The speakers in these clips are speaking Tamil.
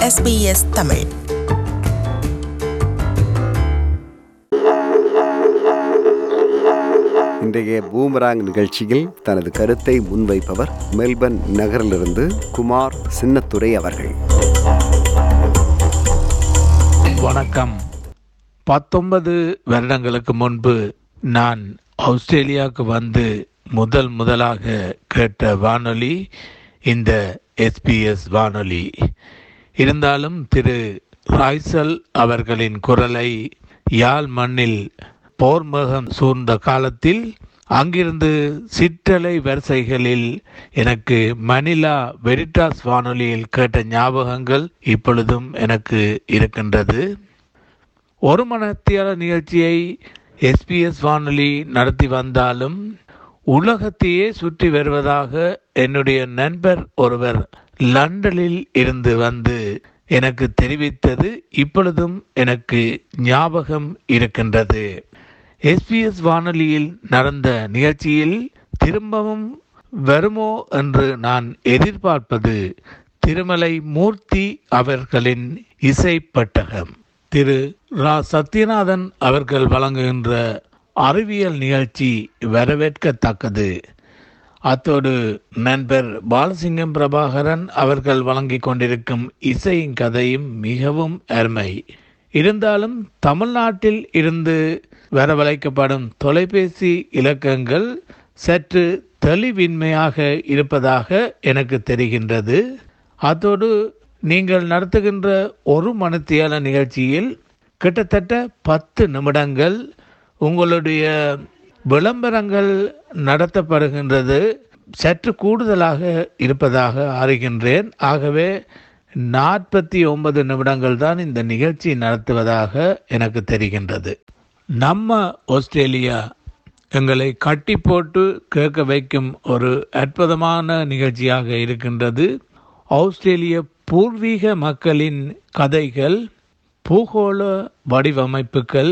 SBS தமிழ் இன்றைய பூமராங் நிகழ்ச்சியில் தனது கருத்தை முன்வைப்பவர் மெல்பர்ன் நகரிலிருந்து குமார் சின்னத்துரை அவர்கள் வணக்கம் பத்தொன்பது வருடங்களுக்கு முன்பு நான் ஆஸ்திரேலியாவுக்கு வந்து முதல் முதலாக கேட்ட வானொலி இந்த எஸ்பிஎஸ் வானொலி இருந்தாலும் திரு ராய்சல் அவர்களின் குரலை யாழ் மண்ணில் போர்மகம் சூழ்ந்த காலத்தில் அங்கிருந்து சிற்றலை வரிசைகளில் எனக்கு மணிலா வெரிட்டாஸ் வானொலியில் கேட்ட ஞாபகங்கள் இப்பொழுதும் எனக்கு இருக்கின்றது ஒரு மணத்தியால நிகழ்ச்சியை எஸ்பிஎஸ் வானொலி நடத்தி வந்தாலும் உலகத்தையே சுற்றி வருவதாக என்னுடைய நண்பர் ஒருவர் லண்டனில் இருந்து வந்து எனக்கு தெரிவித்தது இப்பொழுதும் எனக்கு ஞாபகம் இருக்கின்றது எஸ்பிஎஸ் வானொலியில் நடந்த நிகழ்ச்சியில் திரும்பவும் வருமோ என்று நான் எதிர்பார்ப்பது திருமலை மூர்த்தி அவர்களின் இசை பெட்டகம் திரு ரா சத்யநாதன் அவர்கள் வழங்குகின்ற அறிவியல் நிகழ்ச்சி வரவேற்கத்தக்கது அத்தோடு நண்பர் பாலசிங்கம் பிரபாகரன் அவர்கள் வழங்கிக் கொண்டிருக்கும் இசையின் கதையும் மிகவும் அருமை இருந்தாலும் தமிழ்நாட்டில் இருந்து வரவழைக்கப்படும் தொலைபேசி இலக்கங்கள் சற்று தெளிவின்மையாக இருப்பதாக எனக்கு தெரிகின்றது அத்தோடு நீங்கள் நடத்துகின்ற ஒரு மணித்தியால நிகழ்ச்சியில் கிட்டத்தட்ட பத்து நிமிடங்கள் உங்களுடைய விளம்பரங்கள் நடத்தப்படுகின்றது சற்று கூடுதலாக இருப்பதாக அறிகின்றேன் ஆகவே நாற்பத்தி ஒன்பது நிமிடங்கள் தான் இந்த நிகழ்ச்சி நடத்துவதாக எனக்கு தெரிகின்றது நம்ம ஆஸ்திரேலியா எங்களை கட்டி போட்டு கேட்க வைக்கும் ஒரு அற்புதமான நிகழ்ச்சியாக இருக்கின்றது ஆஸ்திரேலிய பூர்வீக மக்களின் கதைகள் பூகோள வடிவமைப்புகள்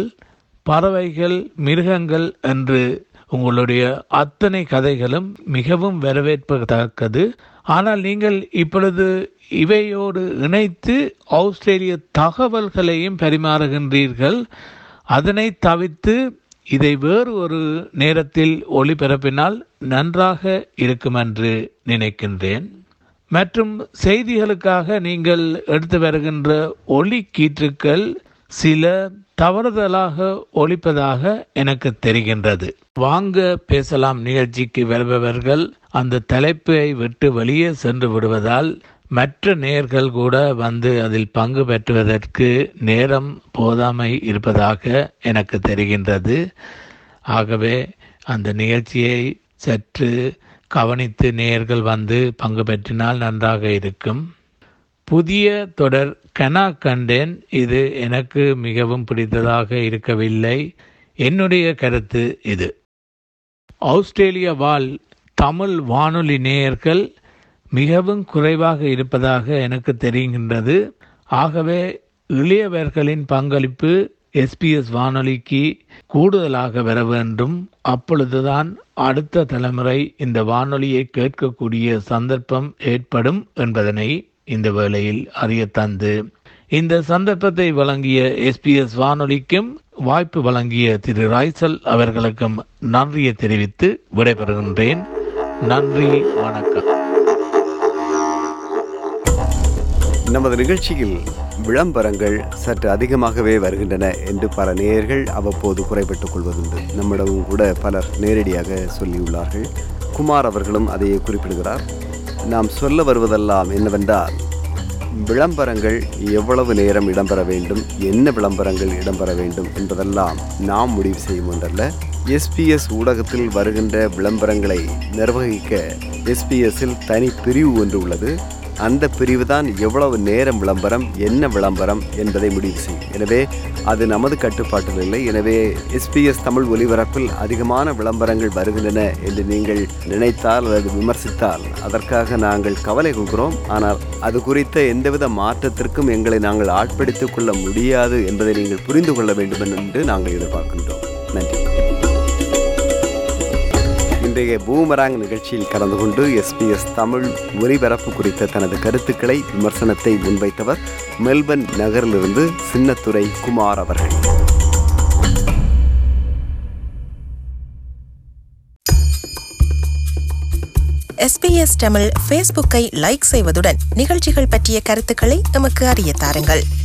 பறவைகள் மிருகங்கள் என்று உங்களுடைய அத்தனை கதைகளும் மிகவும் வரவேற்பதற்கது ஆனால் நீங்கள் இப்பொழுது இவையோடு இணைத்து ஆஸ்திரேலிய தகவல்களையும் பரிமாறுகின்றீர்கள் அதனை தவிர்த்து இதை வேறு ஒரு நேரத்தில் ஒளிபரப்பினால் நன்றாக இருக்கும் என்று நினைக்கின்றேன் மற்றும் செய்திகளுக்காக நீங்கள் எடுத்து வருகின்ற ஒலி கீற்றுக்கள் சில தவறுதலாக ஒழிப்பதாக எனக்கு தெரிகின்றது வாங்க பேசலாம் நிகழ்ச்சிக்கு வருபவர்கள் அந்த தலைப்பை விட்டு வெளியே சென்று விடுவதால் மற்ற நேர்கள் கூட வந்து அதில் பங்கு பெற்றுவதற்கு நேரம் போதாமை இருப்பதாக எனக்கு தெரிகின்றது ஆகவே அந்த நிகழ்ச்சியை சற்று கவனித்து நேர்கள் வந்து பங்கு பெற்றினால் நன்றாக இருக்கும் புதிய தொடர் கனா கண்டேன் இது எனக்கு மிகவும் பிடித்ததாக இருக்கவில்லை என்னுடைய கருத்து இது ஆஸ்திரேலிய வாழ் தமிழ் வானொலி நேயர்கள் மிகவும் குறைவாக இருப்பதாக எனக்கு தெரிகின்றது ஆகவே இளையவர்களின் பங்களிப்பு எஸ்பிஎஸ் வானொலிக்கு கூடுதலாக வர வேண்டும் அப்பொழுதுதான் அடுத்த தலைமுறை இந்த வானொலியை கேட்கக்கூடிய சந்தர்ப்பம் ஏற்படும் என்பதனை இந்த வேளையில் அறிய தந்து இந்த சந்தர்ப்பத்தை வழங்கிய எஸ்பிஎஸ் வானொலிக்கும் வாய்ப்பு வழங்கிய திரு ராய்சல் அவர்களுக்கும் நன்றியை தெரிவித்து விடைபெறுகின்றேன் நன்றி வணக்கம் நமது நிகழ்ச்சியில் விளம்பரங்கள் சற்று அதிகமாகவே வருகின்றன என்று பல நேயர்கள் அவ்வப்போது குறைபட்டுக் கொள்வதுண்டு நம்மிடமும் கூட பலர் நேரடியாக சொல்லியுள்ளார்கள் குமார் அவர்களும் அதையே குறிப்பிடுகிறார் நாம் சொல்ல வருவதெல்லாம் என்னவென்றால் விளம்பரங்கள் எவ்வளவு நேரம் இடம்பெற வேண்டும் என்ன விளம்பரங்கள் இடம்பெற வேண்டும் என்பதெல்லாம் நாம் முடிவு செய்யும் ஒன்றல்ல எஸ்பிஎஸ் ஊடகத்தில் வருகின்ற விளம்பரங்களை நிர்வகிக்க எஸ்பிஎஸ்ஸில் தனி பிரிவு ஒன்று உள்ளது அந்த பிரிவு தான் எவ்வளவு நேரம் விளம்பரம் என்ன விளம்பரம் என்பதை முடிவு செய்யும் எனவே அது நமது கட்டுப்பாட்டில் இல்லை எனவே எஸ்பிஎஸ் தமிழ் ஒலிபரப்பில் அதிகமான விளம்பரங்கள் வருகின்றன என்று நீங்கள் நினைத்தால் அல்லது விமர்சித்தால் அதற்காக நாங்கள் கவலை கொள்கிறோம் ஆனால் அது குறித்த எந்தவித மாற்றத்திற்கும் எங்களை நாங்கள் ஆட்படுத்திக் கொள்ள முடியாது என்பதை நீங்கள் புரிந்து கொள்ள வேண்டும் என்று நாங்கள் எதிர்பார்க்கின்றோம் நன்றி இன்றைய பூமராங் நிகழ்ச்சியில் கலந்து கொண்டு எஸ்பிஎஸ் தமிழ் ஒலிபரப்பு குறித்த தனது கருத்துக்களை விமர்சனத்தை முன்வைத்தவர் மெல்பர்ன் நகரிலிருந்து சின்னத்துரை குமார் அவர்கள் எஸ்பிஎஸ் தமிழ் ஃபேஸ்புக்கை லைக் செய்வதுடன் நிகழ்ச்சிகள் பற்றிய கருத்துக்களை எமக்கு அறிய தாருங்கள்